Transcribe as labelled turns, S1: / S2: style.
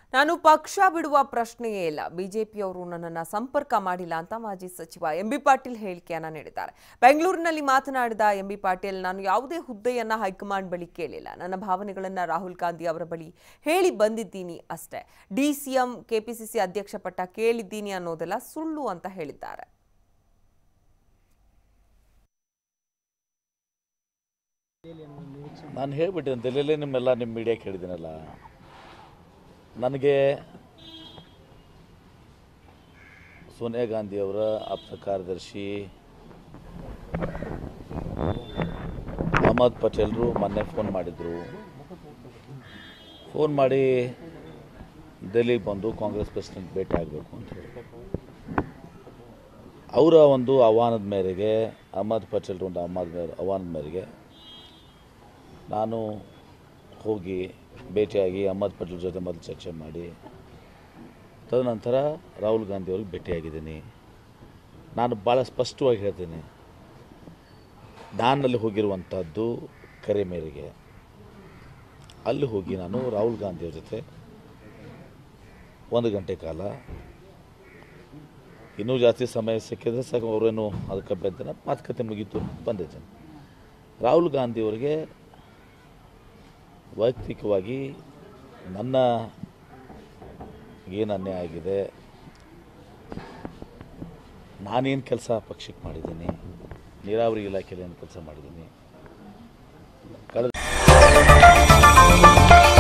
S1: ನಾನು ಪಕ್ಷ ಬಿಡುವ ಪ್ರಶ್ನೆಯೇ ಇಲ್ಲ ಬಿಜೆಪಿಯವರು ನನ್ನನ್ನು ಸಂಪರ್ಕ ಮಾಡಿಲ್ಲ ಅಂತ ಮಾಜಿ ಸಚಿವ ಎಂ ಬಿ ಪಾಟೀಲ್ ಹೇಳಿಕೆಯನ್ನ ನೀಡಿದ್ದಾರೆ ಬೆಂಗಳೂರಿನಲ್ಲಿ ಮಾತನಾಡಿದ ಎಂ ಬಿ ಪಾಟೀಲ್ ನಾನು ಯಾವುದೇ ಹುದ್ದೆಯನ್ನ ಹೈಕಮಾಂಡ್ ಬಳಿ ಕೇಳಿಲ್ಲ ನನ್ನ ಭಾವನೆಗಳನ್ನ ರಾಹುಲ್ ಗಾಂಧಿ ಅವರ ಬಳಿ ಹೇಳಿ ಬಂದಿದ್ದೀನಿ ಅಷ್ಟೇ ಡಿ ಸಿ ಎಂ ಕೆಪಿಸಿಸಿ ಅಧ್ಯಕ್ಷ ಪಟ್ಟ ಕೇಳಿದ್ದೀನಿ ಅನ್ನೋದೆಲ್ಲ ಸುಳ್ಳು ಅಂತ ಹೇಳಿದ್ದಾರೆ
S2: ನಾನು ಹೇಳ್ಬಿಟ್ಟಿದ್ದೀನಿ ದೆಹಲಿಯಲ್ಲೇ ನಿಮ್ಮೆಲ್ಲ ನಿಮ್ಮ ಮೀಡಿಯಾಕ್ಕೆ ಹೇಳಿದ್ದೀನಲ್ಲ ನನಗೆ ಸೋನಿಯಾ ಗಾಂಧಿಯವರ ಆಪ್ತ ಕಾರ್ಯದರ್ಶಿ ಅಹಮದ್ ಪಟೇಲ್ರು ಮೊನ್ನೆ ಫೋನ್ ಮಾಡಿದರು ಫೋನ್ ಮಾಡಿ ದೆಹಲಿಗೆ ಬಂದು ಕಾಂಗ್ರೆಸ್ ಪ್ರೆಸಿಡೆಂಟ್ ಭೇಟಿ ಆಗಬೇಕು ಅಂತ ಹೇಳಿ ಅವರ ಒಂದು ಆಹ್ವಾನದ ಮೇರೆಗೆ ಅಹಮದ್ ಪಟೇಲ್ರು ಒಂದು ಅಹಮದ್ ಮೇರೆ ಆಹ್ವಾನದ ಮೇರೆಗೆ ನಾನು ಹೋಗಿ ಭೇಟಿಯಾಗಿ ಅಹಮದ್ ಪಟೇಲ್ ಜೊತೆ ಮೊದಲು ಚರ್ಚೆ ಮಾಡಿ ತದನಂತರ ರಾಹುಲ್ ಗಾಂಧಿ ಅವ್ರಿಗೆ ಭೇಟಿಯಾಗಿದ್ದೀನಿ ನಾನು ಭಾಳ ಸ್ಪಷ್ಟವಾಗಿ ಹೇಳ್ತೀನಿ ನಾನಲ್ಲಿ ಹೋಗಿರುವಂಥದ್ದು ಕರೆ ಮೇರೆಗೆ ಅಲ್ಲಿ ಹೋಗಿ ನಾನು ರಾಹುಲ್ ಗಾಂಧಿಯವ್ರ ಜೊತೆ ಒಂದು ಗಂಟೆ ಕಾಲ ಇನ್ನೂ ಜಾಸ್ತಿ ಸಮಯ ಸಿಕ್ಕಿದ್ರೆ ಸಾಕು ಅವರೇನು ಅದಕ್ಕೆ ಬೆಂತನ ಮಾತುಕತೆ ಮುಗೀತು ಬಂದಿದ್ದೇನೆ ರಾಹುಲ್ ಗಾಂಧಿಯವರಿಗೆ ವೈಯಕ್ತಿಕವಾಗಿ ನನ್ನ ಏನು ಅನ್ಯಾಯ ಆಗಿದೆ ನಾನೇನು ಕೆಲಸ ಪಕ್ಷಕ್ಕೆ ಮಾಡಿದ್ದೀನಿ ನೀರಾವರಿ ಇಲಾಖೆಯಲ್ಲಿ ಏನು ಕೆಲಸ ಮಾಡಿದ್ದೀನಿ ಕಳೆದ